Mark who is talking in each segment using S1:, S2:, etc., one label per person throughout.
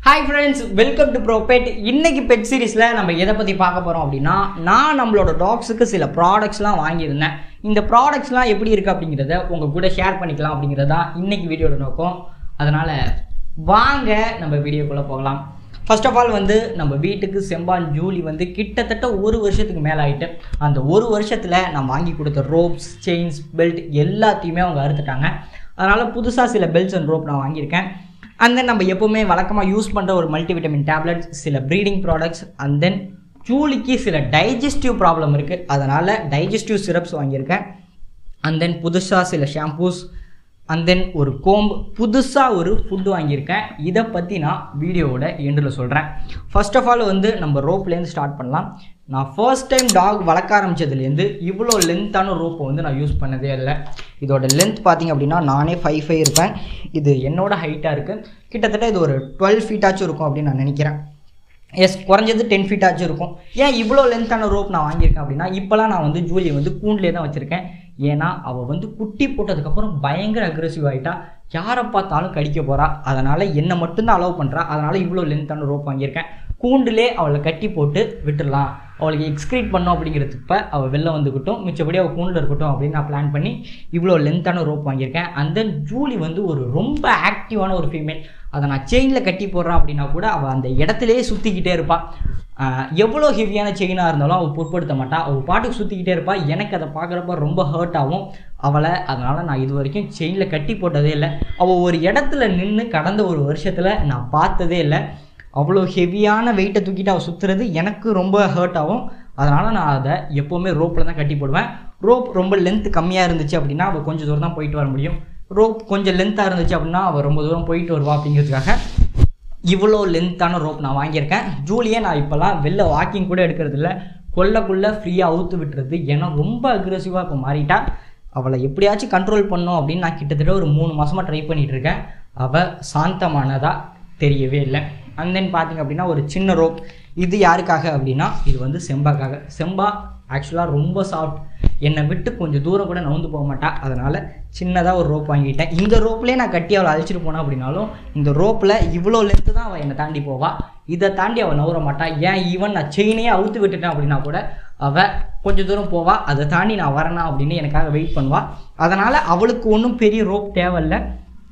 S1: hi friends welcome to ProPet இன்னைக்கு pet சீரிஸில் நம்ம எதை பற்றி பார்க்க போகிறோம் அப்படின்னா நான் நம்மளோட டாக்ஸுக்கு சில ப்ராடக்ட்ஸ்லாம் வாங்கியிருந்தேன் இந்த ப்ராடக்ட்ஸ்லாம் எப்படி இருக்குது அப்படிங்கிறத உங்கள் கூட ஷேர் பண்ணிக்கலாம் அப்படிங்கிறது தான் இன்னைக்கு வீடியோட நோக்கம் அதனால் வாங்க நம்ம வீடியோக்குள்ளே போகலாம் ஃபர்ஸ்ட் ஆஃப் ஆல் வந்து நம்ம வீட்டுக்கு செம்பான் ஜூலி வந்து கிட்டத்தட்ட ஒரு வருஷத்துக்கு மேலே ஆயிட்டு அந்த ஒரு வருஷத்தில் நான் வாங்கி கொடுத்த ரோப்ஸ் செயின்ஸ் பெல்ட் எல்லாத்தையுமே அவங்க அறுத்துட்டாங்க அதனால் புதுசாக சில பெல்ட்ஸ் அண்ட் ரோப் நான் வாங்கியிருக்கேன் அண்ட் தென் நம்ம எப்போவுமே வழக்கமாக யூஸ் பண்ணுற ஒரு மல்டிவிட்டமின் டேப்லெட்ஸ் சில ப்ரீடிங் ப்ராடக்ட்ஸ் அண்ட் தென் ஜூலிக்கு சில டைஜஸ்டிவ் ப்ராப்ளம் இருக்குது அதனால் டைஜஸ்டிவ் சிரப்ஸ் வாங்கியிருக்கேன் அண்ட் தென் புதுசாக சில ஷாம்பூஸ் அண்ட் தென் ஒரு கோம்பு புதுசாக ஒரு ஃபுட்டு வாங்கியிருக்கேன் இதை பற்றி நான் வீடியோவோட எண்டில் சொல்கிறேன் ஃபர்ஸ்ட் ஆஃப் ஆல் வந்து நம்ம ரோப்லேருந்து ஸ்டார்ட் பண்ணலாம் நான் ஃபர்ஸ்ட் டைம் டாக் வளர்க்க ஆரம்பிச்சதுலேருந்து இவ்வளோ லென்த்தான ரோப்பை வந்து நான் யூஸ் பண்ணதே இல்லை இதோட லென்த் பார்த்தீங்க அப்படின்னா நானே ஃபைவ் ஃபைவ் இருப்பேன் இது என்னோட ஹைட்டாக இருக்குது கிட்டத்தட்ட இது ஒரு டுவெல் ஃபீட்டாச்சும் இருக்கும் அப்படின்னு நான் நினைக்கிறேன் எஸ் குறைஞ்சது டென் ஃபீட் ஆச்சும் இருக்கும் ஏன் இவ்வளோ லென்த்தான ரோப் நான் வாங்கியிருக்கேன் அப்படின்னா இப்போலாம் நான் வந்து ஜூலியை வந்து கூண்டிலே தான் வச்சுருக்கேன் ஏன்னா அவள் வந்து குட்டி போட்டதுக்கப்புறம் பயங்கர அக்ரெசிவ் ஆகிட்டா யாரை பார்த்தாலும் கடிக்க போகிறா அதனால் என்னை மட்டும்தான் அலோவ் பண்ணுறா அதனால் இவ்வளோ லென்த்தான ரோப் வாங்கியிருக்கேன் கூண்டிலே அவளை கட்டி போட்டு விட்டுடலாம் அவளுக்கு எக்ஸ்க்ரீட் பண்ணோம் அப்படிங்கிறதுப்ப அவள் வெளில வந்துக்கிட்டும் மிச்சப்படி அவள் கூண்டில் இருக்கட்டும் அப்படின்னு நான் பிளான் பண்ணி இவ்வளோ லென்த்தான ரோப் வாங்கியிருக்கேன் அண்ட் தென் ஜூலி வந்து ஒரு ரொம்ப ஆக்டிவான ஒரு ஃபீமேல் அதை நான் செயினில் கட்டி போடுறேன் அப்படின்னா கூட அவள் அந்த இடத்துலையே சுற்றிக்கிட்டே இருப்பாள் எவ்வளோ ஹெவியான செயினாக இருந்தாலும் அவள் பொருட்படுத்த மாட்டாள் அவள் பாட்டுக்கு சுற்றிக்கிட்டே இருப்பாள் எனக்கு அதை பார்க்குறப்ப ரொம்ப ஹர்ட் ஆகும் அவளை அதனால் நான் இது வரைக்கும் செயினில் கட்டி போட்டதே இல்லை அவள் ஒரு இடத்துல நின்று கடந்த ஒரு வருஷத்தில் நான் பார்த்ததே இல்லை அவ்வளோ ஹெவியான வெயிட்டை தூக்கிட்டு அவள் சுற்றுறது எனக்கு ரொம்ப ஹர்ட் ஆகும் அதனால் நான் அதை எப்போவுமே ரோப்பில் தான் கட்டி போடுவேன் ரோப் ரொம்ப லென்த் கம்மியாக இருந்துச்சு அப்படின்னா அவள் கொஞ்சம் தூரம் தான் போயிட்டு வர முடியும் ரோப் கொஞ்சம் லென்த்தாக இருந்துச்சு அப்படின்னா அவள் ரொம்ப தூரம் போயிட்டு வருவா அப்படிங்கிறதுக்காக இவ்வளோ லென்த்தான ரோப் நான் வாங்கியிருக்கேன் ஜூலியே நான் இப்போல்லாம் வெளில வாக்கிங் கூட எடுக்கிறது இல்லை கொல்லக்குள்ளே ஃப்ரீயாக அவுத்து விட்டுறது ஏன்னா ரொம்ப அக்ரெசிவாக இப்போ மாறிட்டா அவளை எப்படியாச்சும் கண்ட்ரோல் பண்ணும் அப்படின்னு நான் கிட்டத்தட்ட ஒரு மூணு மாதமாக ட்ரை பண்ணிகிட்டு இருக்கேன் அவள் சாந்தமானதாக தெரியவே இல்லை அண்ட் தென் பார்த்திங்க அப்படின்னா ஒரு சின்ன ரோப் இது யாருக்காக அப்படின்னா இது வந்து செம்பாக்காக செம்பா ஆக்சுவலாக ரொம்ப சாஃப்ட் என்னை விட்டு கொஞ்சம் தூரம் கூட நவுந்து போக மாட்டா அதனால் சின்னதாக ஒரு ரோப் வாங்கிட்டேன் இந்த ரோப்லேயே நான் கட்டி அவளை அழைச்சிட்டு போனேன் அப்படின்னாலும் இந்த ரோப்பில் இவ்வளோ லென்த்து தான் அவள் என்னை தாண்டி போவாள் இதை தாண்டி அவள் நவுற மாட்டா ஏன் ஈவன் நான் செயினையே அவுத்து விட்டுட்டேன் அப்படின்னா கூட அவள் கொஞ்சம் தூரம் போவா அதை தாண்டி நான் வரணும் அப்படின்னு எனக்காக வெயிட் பண்ணுவாள் அதனால் அவளுக்கு ஒன்றும் பெரிய ரோப் தேவையில்லை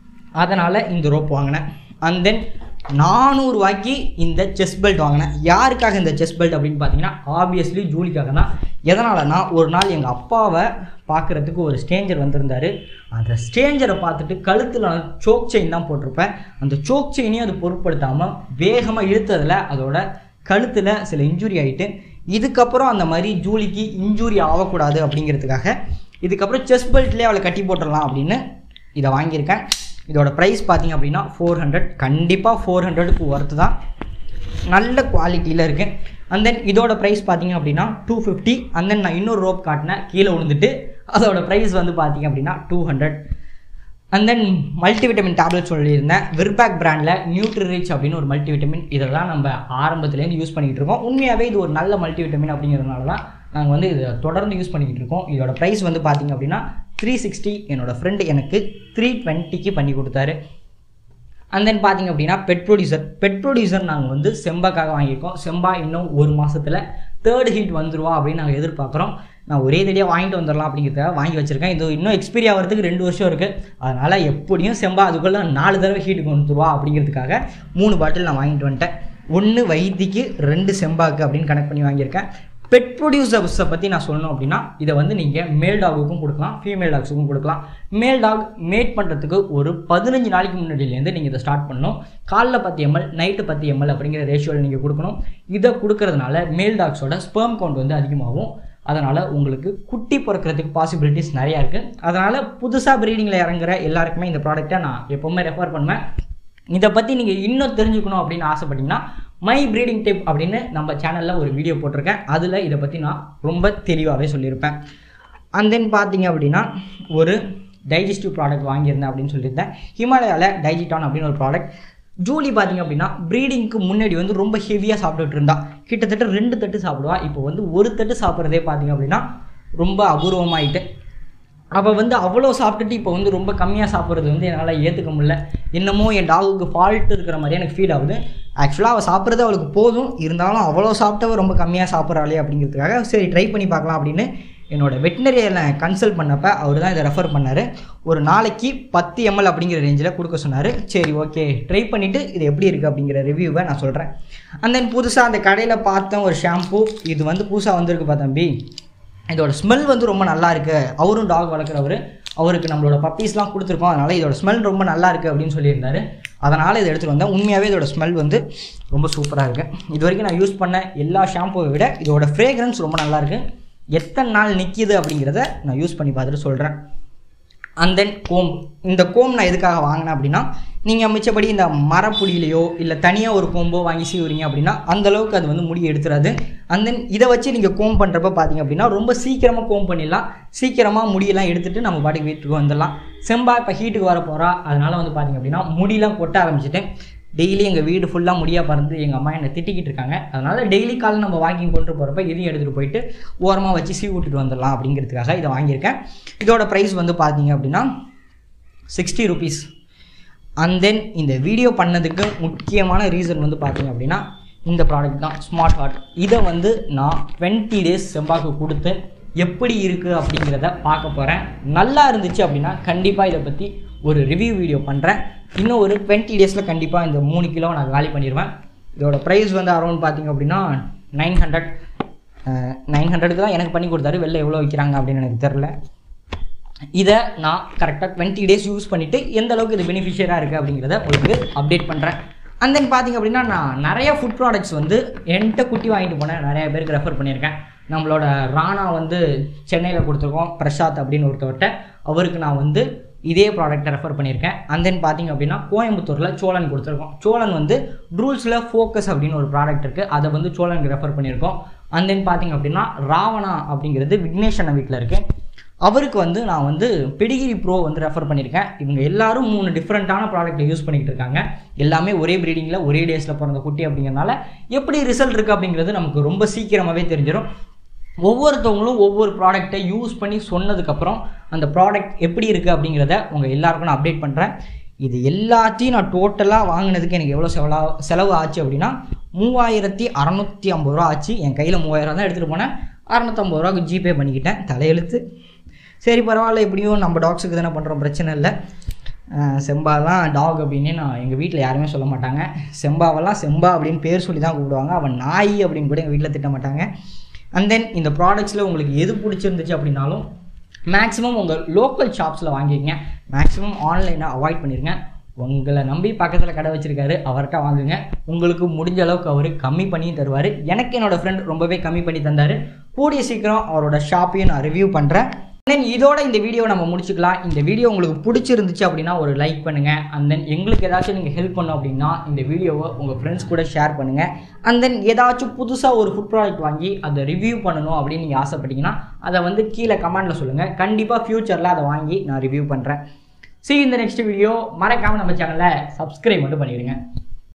S1: அதனால் இந்த ரோப் வாங்கினேன் அண்ட் தென் நானூறுரூவாய்க்கு இந்த செஸ் பெல்ட் வாங்கினேன் யாருக்காக இந்த செஸ் பெல்ட் அப்படின்னு பார்த்தீங்கன்னா ஆப்வியஸ்லி ஜூலிக்காக தான் எதனாலனா ஒரு நாள் எங்கள் அப்பாவை பார்க்குறதுக்கு ஒரு ஸ்டேஞ்சர் வந்திருந்தார் அந்த ஸ்டேஞ்சரை பார்த்துட்டு கழுத்தில் நான் சோக் செயின் தான் போட்டிருப்பேன் அந்த சோக் செயினையும் அது பொருட்படுத்தாமல் வேகமாக இழுத்ததில் அதோட கழுத்தில் சில இன்ஜுரி ஆகிட்டு இதுக்கப்புறம் அந்த மாதிரி ஜூலிக்கு இன்ஜூரி ஆகக்கூடாது அப்படிங்கிறதுக்காக இதுக்கப்புறம் செஸ் பெல்ட்லேயே அவளை கட்டி போட்டுடலாம் அப்படின்னு இதை வாங்கியிருக்கேன் இதோட ப்ரைஸ் பார்த்தீங்க அப்படின்னா ஃபோர் ஹண்ட்ரட் கண்டிப்பாக ஃபோர் ஹண்ட்ரடுக்கு ஒர்த்து தான் நல்ல குவாலிட்டியில் இருக்குது அண்ட் தென் இதோட ப்ரைஸ் பார்த்தீங்க அப்படின்னா டூ ஃபிஃப்டி அண்ட் தென் நான் இன்னொரு ரோப் காட்டினேன் கீழே விழுந்துட்டு அதோட ப்ரைஸ் வந்து பார்த்தீங்க அப்படின்னா two hundred and then multivitamin tablet சொல்லியிருந்தேன் விர்பேக் பிராண்டில் நியூட்ரி ரிச் அப்படின்னு ஒரு மல்டிவிட்டமின் இதெல்லாம் நம்ம ஆரம்பத்துலேருந்து யூஸ் பண்ணிக்கிட்டு இருக்கோம் உண்மையாகவே இது ஒரு நல்ல மல்டிவிட்டமின் அப்படிங்கிறதுனால தான் நாங்கள் வந்து இதை தொடர்ந்து யூஸ் பண்ணிக்கிட்டு இருக்கோம் இதோட ப்ரைஸ் வந்து பார்த்திங்க அப்படின்னா த்ரீ சிக்ஸ்டி என்னோடய ஃப்ரெண்டு எனக்கு த்ரீ டுவெண்ட்டிக்கு பண்ணி கொடுத்தாரு அண்ட் தென் பார்த்திங்க அப்படின்னா பெட் ப்ரொடியூசர் பெட் ப்ரொடியூசர் நாங்கள் வந்து செம்பாக்காக வாங்கியிருக்கோம் செம்பா இன்னும் ஒரு மாதத்தில் தேர்ட் ஹீட் வந்துருவா அப்படின்னு நாங்கள் எதிர்பார்க்குறோம் நான் ஒரே தடியாக வாங்கிட்டு வந்துடலாம் அப்படிங்கிறதுக்காக வாங்கி வச்சுருக்கேன் இது இன்னும் எக்ஸ்பீரி ஆகிறதுக்கு ரெண்டு வருஷம் இருக்குது அதனால் எப்படியும் செம்பா அதுக்குள்ளே நாலு தடவை ஹீட்டுக்கு வந்துருவா அப்படிங்கிறதுக்காக மூணு பாட்டில் நான் வாங்கிட்டு வந்துட்டேன் ஒன்று வைத்திக்கு ரெண்டு செம்பாக்கு அப்படின்னு கனெக்ட் பண்ணி வாங்கியிருக்கேன் பெட் ப்ரொடியூசர்ஸை பற்றி நான் சொல்லணும் அப்படின்னா இதை வந்து நீங்கள் மேல் டாகுக்கும் கொடுக்கலாம் ஃபீமேல் டாக்ஸுக்கும் கொடுக்கலாம் மேல் டாக் மேட் பண்ணுறதுக்கு ஒரு பதினஞ்சு நாளைக்கு முன்னாடியிலேருந்து நீங்கள் இதை ஸ்டார்ட் பண்ணணும் காலைல பத்து எம்எல் நைட்டு பத்து எம்எல் அப்படிங்கிற ரேஷியோவில் நீங்கள் கொடுக்கணும் இதை கொடுக்கறதுனால மேல் டாக்ஸோட ஸ்பெர்ம் கவுண்ட் வந்து அதிகமாகும் அதனால் உங்களுக்கு குட்டி பிறக்கிறதுக்கு பாசிபிலிட்டிஸ் நிறையா இருக்குது அதனால் புதுசாக ப்ரீடிங்கில் இறங்குற எல்லாருக்குமே இந்த ப்ராடக்ட்டை நான் எப்போவுமே ரெஃபர் பண்ணுவேன் இதை பற்றி நீங்கள் இன்னும் தெரிஞ்சுக்கணும் அப்படின்னு ஆசைப்பட்டீங்கன்னா மை ப்ரீடிங் டிப் அப்படின்னு நம்ம சேனலில் ஒரு வீடியோ போட்டிருக்கேன் அதில் இதை பற்றி நான் ரொம்ப தெளிவாகவே சொல்லியிருப்பேன் அண்ட் தென் பார்த்தீங்க அப்படின்னா ஒரு டைஜஸ்டிவ் ப்ராடக்ட் வாங்கியிருந்தேன் அப்படின்னு சொல்லியிருந்தேன் ஹிமாலயாவில் டைஜிட்டான் அப்படின்னு ஒரு ப்ராடக்ட் ஜூலி பார்த்தீங்க அப்படின்னா ப்ரீடிங்க்கு முன்னாடி வந்து ரொம்ப ஹெவியாக சாப்பிட்டுட்டு இருந்தா கிட்டத்தட்ட ரெண்டு தட்டு சாப்பிடுவா இப்போ வந்து ஒரு தட்டு சாப்பிட்றதே பார்த்தீங்க அப்படின்னா ரொம்ப அபூர்வமாயிட்டு அவள் வந்து அவ்வளோ சாப்பிட்டுட்டு இப்போ வந்து ரொம்ப கம்மியாக சாப்பிட்றது வந்து என்னால் ஏற்றுக்க முடியல என்னமோ என் டாகுக்கு ஃபால்ட் இருக்கிற மாதிரி எனக்கு ஃபீல் ஆகுது ஆக்சுவலாக அவள் சாப்பிட்றது அவளுக்கு போதும் இருந்தாலும் அவ்வளோ சாப்பிட்டவ ரொம்ப கம்மியாக சாப்பிட்றாளே அப்படிங்கிறதுக்காக சரி ட்ரை பண்ணி பார்க்கலாம் அப்படின்னு என்னோட வெட்டினரியில் கன்சல்ட் பண்ணப்ப அவர் தான் இதை ரெஃபர் பண்ணார் ஒரு நாளைக்கு பத்து எம்எல் அப்படிங்கிற ரேஞ்சில் கொடுக்க சொன்னார் சரி ஓகே ட்ரை பண்ணிவிட்டு இது எப்படி இருக்குது அப்படிங்கிற ரிவ்யூவை நான் சொல்கிறேன் அண்ட் தென் புதுசாக அந்த கடையில் பார்த்தேன் ஒரு ஷாம்பு இது வந்து புதுசாக வந்திருக்கு பா தம்பி இதோட ஸ்மெல் வந்து ரொம்ப நல்லா இருக்கு அவரும் டாக் வளர்க்குறவர் அவருக்கு நம்மளோட பப்பீஸ்லாம் கொடுத்துருக்கோம் அதனால் இதோட ஸ்மெல் ரொம்ப நல்லா இருக்குது அப்படின்னு சொல்லியிருந்தாரு அதனால் இதை எடுத்துகிட்டு வந்தேன் உண்மையாகவே இதோட ஸ்மெல் வந்து ரொம்ப சூப்பராக இருக்குது இது வரைக்கும் நான் யூஸ் பண்ண எல்லா ஷாம்புவை விட இதோட ஃப்ரேக்ரன்ஸ் ரொம்ப நல்லா இருக்கு எத்தனை நாள் நிற்கிது அப்படிங்கிறத நான் யூஸ் பண்ணி பார்த்துட்டு சொல்கிறேன் அண்ட் தென் கோம் இந்த கோம் நான் எதுக்காக வாங்கினேன் அப்படின்னா நீங்கள் மிச்சப்படி இந்த மரப்புடியிலையோ இல்லை தனியாக ஒரு கோம்போ வாங்கி சீவுறீங்க அப்படின்னா அந்த அளவுக்கு அது வந்து முடி எடுத்துறாது அண்ட் தென் இதை வச்சு நீங்கள் கோம் பண்ணுறப்ப பார்த்தீங்க அப்படின்னா ரொம்ப சீக்கிரமாக கோம் பண்ணிடலாம் சீக்கிரமாக முடியெல்லாம் எடுத்துகிட்டு நம்ம பாட்டுக்கு வீட்டுக்கு வந்துடலாம் செம்பா இப்போ ஹீட்டுக்கு வர போகிறா அதனால் வந்து பார்த்தீங்க அப்படின்னா முடியெல்லாம் கொட்ட ஆரம்பிச்சிட்டேன் டெய்லி எங்கள் வீடு ஃபுல்லாக முடியா பறந்து எங்கள் அம்மா என்னை திட்டிக்கிட்டு இருக்காங்க அதனால் டெய்லி காலையில் நம்ம வாக்கிங் கொண்டு போகிறப்ப இதையும் எடுத்துகிட்டு போயிட்டு ஓரமாக வச்சு சீ விட்டுட்டு வந்துடலாம் அப்படிங்கிறதுக்காக இதை வாங்கியிருக்கேன் இதோட ப்ரைஸ் வந்து பார்த்தீங்க அப்படின்னா சிக்ஸ்டி ருபீஸ் அண்ட் தென் இந்த வீடியோ பண்ணதுக்கு முக்கியமான ரீசன் வந்து பார்த்தீங்க அப்படின்னா இந்த ப்ராடக்ட் தான் ஸ்மார்ட் ஹார்ட் இதை வந்து நான் டுவெண்ட்டி டேஸ் செம்பாக்கு கொடுத்து எப்படி இருக்குது அப்படிங்கிறத பார்க்க போகிறேன் நல்லா இருந்துச்சு அப்படின்னா கண்டிப்பாக இதை பற்றி ஒரு ரிவ்யூ வீடியோ பண்ணுறேன் இன்னும் ஒரு டுவெண்ட்டி டேஸில் கண்டிப்பாக இந்த மூணு கிலோ நான் காலி பண்ணிடுவேன் இதோட ப்ரைஸ் வந்து அரௌண்ட் பார்த்தீங்க அப்படின்னா நைன் ஹண்ட்ரட் நைன் ஹண்ட்ரடுக்கு தான் எனக்கு பண்ணி கொடுத்தாரு வெளில எவ்வளோ விற்கிறாங்க அப்படின்னு எனக்கு தெரில இதை நான் கரெக்டாக டுவெண்ட்டி டேஸ் யூஸ் பண்ணிவிட்டு எந்த அளவுக்கு இது பெனிஃபிஷியராக இருக்குது அப்படிங்கிறத உங்களுக்கு அப்டேட் பண்ணுறேன் அண்ட் தென் பார்த்தீங்க அப்படின்னா நான் நிறைய ஃபுட் ப்ராடக்ட்ஸ் வந்து என்கிட்ட குட்டி வாங்கிட்டு போனேன் நிறைய பேருக்கு ரெஃபர் பண்ணியிருக்கேன் நம்மளோட ராணா வந்து சென்னையில் கொடுத்துருக்கோம் பிரசாத் அப்படின்னு ஒருத்தவர்கிட்ட அவருக்கு நான் வந்து இதே ப்ராடக்ட்டை ரெஃபர் பண்ணியிருக்கேன் அண்ட் தென் பார்த்தீங்க அப்படின்னா கோயம்புத்தூரில் சோழன் கொடுத்துருக்கோம் சோழன் வந்து ட்ரூல்ஸில் ஃபோக்கஸ் அப்படின்னு ஒரு ப்ராடக்ட் இருக்குது அதை வந்து சோழனுக்கு ரெஃபர் பண்ணியிருக்கோம் அண்ட் தென் பார்த்தீங்க அப்படின்னா ராவணா அப்படிங்கிறது விக்னேஷன வீட்டில் இருக்குது அவருக்கு வந்து நான் வந்து பெடிகிரி ப்ரோ வந்து ரெஃபர் பண்ணியிருக்கேன் இவங்க எல்லாரும் மூணு டிஃப்ரெண்ட்டான ப்ராடக்ட்டை யூஸ் பண்ணிக்கிட்டு இருக்காங்க எல்லாமே ஒரே ப்ரீடிங்கில் ஒரே டேஸில் பிறந்த குட்டி அப்படிங்கிறனால எப்படி ரிசல்ட் இருக்குது அப்படிங்கிறது நமக்கு ரொம்ப சீக்கிரமாகவே தெரிஞ்சிடும் ஒவ்வொருத்தவங்களும் ஒவ்வொரு ப்ராடக்ட்டை யூஸ் பண்ணி சொன்னதுக்கப்புறம் அந்த ப்ராடக்ட் எப்படி இருக்குது அப்படிங்கிறத உங்கள் எல்லாருக்கும் நான் அப்டேட் பண்ணுறேன் இது எல்லாத்தையும் நான் டோட்டலாக வாங்கினதுக்கு எனக்கு எவ்வளோ செலவா செலவு ஆச்சு அப்படின்னா மூவாயிரத்தி அறநூற்றி ஐம்பது ரூபா ஆச்சு என் கையில் மூவாயிரம் தான் எடுத்துகிட்டு போனேன் அறநூற்றம்பது ரூபாய்க்கு ஜிபே பண்ணிக்கிட்டேன் தலையெழுத்து சரி பரவாயில்ல எப்படியும் நம்ம டாக்ஸுக்கு தானே பண்ணுறோம் பிரச்சனை இல்லை அஹ் செம்பாலாம் டாக் அப்படின்னு நான் எங்கள் வீட்டில் யாருமே சொல்ல மாட்டாங்க செம்பாவெல்லாம் செம்பா அப்படின்னு பேர் சொல்லி தான் கூப்பிடுவாங்க அவன் நாய் அப்படின்னு கூட எங்கள் வீட்டில் திட்ட மாட்டாங்க அண்ட் தென் இந்த ப்ராடக்ட்ஸில் உங்களுக்கு எது பிடிச்சிருந்துச்சு அப்படின்னாலும் மேக்ஸிமம் உங்கள் லோக்கல் ஷாப்ஸில் வாங்கிக்கங்க மேக்ஸிமம் ஆன்லைனை அவாய்ட் பண்ணிடுங்க உங்களை நம்பி பக்கத்தில் கடை வச்சிருக்காரு அவர்கிட்ட வாங்குங்க உங்களுக்கு முடிஞ்ச அளவுக்கு அவர் கம்மி பண்ணி தருவார் எனக்கு என்னோட ஃப்ரெண்ட் ரொம்பவே கம்மி பண்ணி தந்தார் கூடிய சீக்கிரம் அவரோட ஷாப்பையும் நான் ரிவ்யூ பண்ணுறேன் தென் இதோட இந்த வீடியோ நம்ம முடிச்சுக்கலாம் இந்த வீடியோ உங்களுக்கு பிடிச்சிருந்துச்சு அப்படின்னா ஒரு லைக் பண்ணுங்க அண்ட் தென் எங்களுக்கு ஏதாச்சும் நீங்கள் ஹெல்ப் பண்ணோம் அப்படின்னா இந்த வீடியோவை உங்கள் ஃப்ரெண்ட்ஸ் கூட ஷேர் பண்ணுங்க அண்ட் தென் ஏதாச்சும் புதுசாக ஒரு ஃபுட் ப்ராடக்ட் வாங்கி அதை ரிவ்யூ பண்ணணும் அப்படின்னு நீங்கள் ஆசைப்பட்டீங்கன்னா அதை வந்து கீழே கமெண்ட்டில் சொல்லுங்கள் கண்டிப்பாக ஃப்யூச்சரில் அதை வாங்கி நான் ரிவ்யூ பண்ணுறேன் see you in the next video மறக்காமல் நம்ம சேனலை சப்ஸ்கிரைப் மட்டும் பண்ணிடுங்க